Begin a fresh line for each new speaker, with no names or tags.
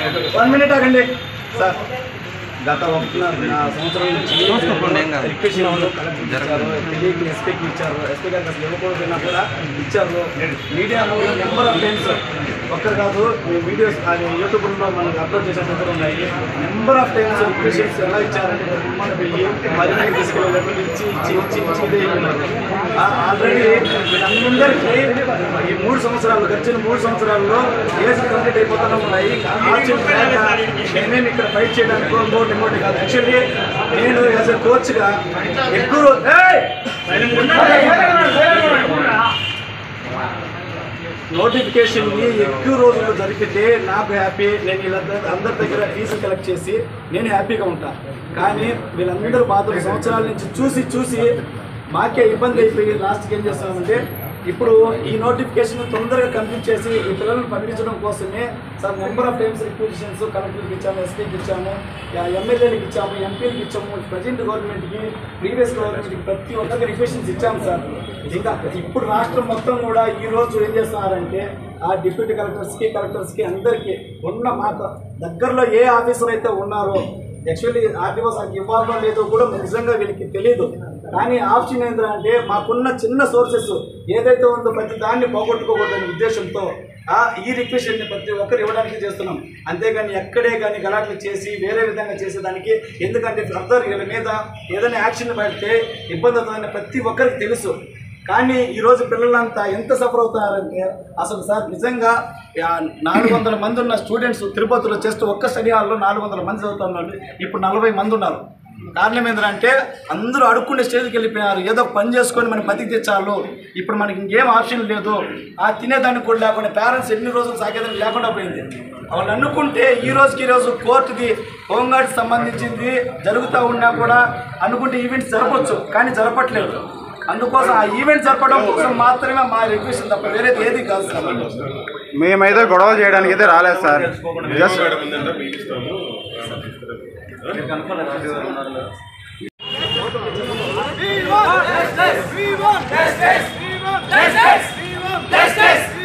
One minute ఆగండి sir గత ఒకటిన్నర సంవత్సరం నుంచి రిక్వెస్ట్ ఇచ్చారు తెలియక ఎస్పీకి ఇచ్చారు ఎస్పీ గారికి అసలు ఇవ్వకూడదు కూడా ఇచ్చారు మీడియాలో నెంబర్ ఆఫ్ టైమ్స్ ఒక్కరు కాదు మీ వీడియోస్ అది యూట్యూబ్లో మనకి అప్లోడ్ చేసిన దగ్గర ఉన్నాయి నెంబర్ ఆఫ్ టైమ్స్ రిక్వెషన్స్ ఎలా ఇచ్చారంటే మన పోయి మరి తీసుకెళ్ళి ఇచ్చి ఇచ్చి ఇచ్చి ఇచ్చి ఇదే అయిపోయినారు ఆల్రెడీ వీళ్ళందరికీ ఈ మూడు సంవత్సరాలు గడిచిన మూడు సంవత్సరాల్లో ఏజ్ కంప్లీట్ అయిపోతూనే ఉన్నాయి ఆప్షన్ లేక నేనేమి ఇక్కడ ఫైట్ చేయడానికి ఇంకోటి ఇంకోటి కాదు యాక్చువల్లీ నేను యాజ్ ఎ కోచ్గా ఎక్కువ రో- ఏయ్! నోటిఫికేషన్ని ఎక్కువ రోజులు జరిపితే నాకు హ్యాపీ నేను వీళ్ళందరి అందరి దగ్గర ఫీజు కలెక్ట్ చేసి నేను హ్యాపీగా ఉంటాను కానీ వీళ్ళందరూ బాధలు సంవత్సరాల నుంచి చూసి చూసి మాకే ఇబ్బంది అయిపోయి లాస్ట్కి ఏం చేస్తామంటే ఇప్పుడు ఈ నోటిఫికేషన్ తొందరగా కంప్లీట్ చేసి ఈ పిల్లలను పంపించడం కోసమే sir number of times requisitions కలెక్టర్కి ఇచ్చాము ఎస్పీకి ఇచ్చాము ఎమ్మెల్యేలకు ఇచ్చాము ఎంపీలకు ఇచ్చాము ప్రజెంట్ గవర్నమెంట్కి ప్రీవియస్ గవర్నమెంట్కి ప్రతి ఒక్కరికి రిక్వెషన్స్ ఇచ్చాము సార్ ఇంకా ఇప్పుడు రాష్ట్రం మొత్తం కూడా ఈ రోజు ఏం చేస్తున్నారంటే ఆ డిప్యూటీ కలెక్టర్స్కి కలెక్టర్స్కి అందరికీ ఉన్న మాట దగ్గరలో ఏ ఆఫీసర్ అయితే ఉన్నారో యాక్చువల్లీ ఆర్టీఓ సార్కి ఇవ్వాలో లేదో కూడా నిజంగా వీళ్ళకి తెలియదు కానీ ఆప్షన్ ఏంటంటే మాకున్న చిన్న సోర్సెస్ ఏదైతే ఉందో ప్రతి దాన్ని పోగొట్టుకోకూడదనే ఉద్దేశంతో ఆ ఈ రిక్వెస్ట్ని ప్రతి ఒక్కరు ఇవ్వడానికి చేస్తున్నాం అంతేగాని ఎక్కడే కానీ గలాట్లు చేసి వేరే విధంగా చేసేదానికి ఎందుకంటే ఫర్దర్ వీళ్ళ మీద ఏదైనా యాక్షన్ పడితే ఇబ్బంది అవుతుందని ప్రతి ఒక్కరికి తెలుసు కానీ ఈరోజు పిల్లలంతా ఎంత సఫర్ అవుతున్నారంటే అసలు సార్ నిజంగా ఆ, నాలుగు వందల మంది ఉన్న స్టూడెంట్స్ తిరుపతిలో జస్ట్ ఒక్క స్టడీ హాల్లో నాలుగు వందల మంది చదువుతున్నారు ఇప్పుడు నలభై మంది ఉన్నారు కారణం ఏంటంటే అందరూ అడుక్కునే స్టేజ్కి వెళ్ళిపోయారు ఏదో ఒక పని చేసుకొని మనం బతికి తెచ్చాలు ఇప్పుడు మనకి ఇంకేం ఆప్షన్ లేదు ఆ తినేదానికి కూడా లేకుండా పేరెంట్స్ ఎన్ని రోజులు సాగేదానికి లేకుండా పోయింది వాళ్ళు అనుకుంటే ఈ రోజుకి ఈ రోజు కోర్టుది హోంగార్డ్కి సంబంధించింది జరుగుతూ ఉన్నా కూడా అనుకుంటే ఈవెంట్స్ జరపచ్చు కానీ జరపట్లేదు అందుకోసం ఆ ఈవెంట్ జరపడం కోసం మాత్రమే మా రిక్వెస్ట్ తప్ప వేరేది ఏది కాదు సార్
మేమైతే గొడవ చేయడానికి అయితే రాలేదు sir just
We want justice! We want justice! We want justice!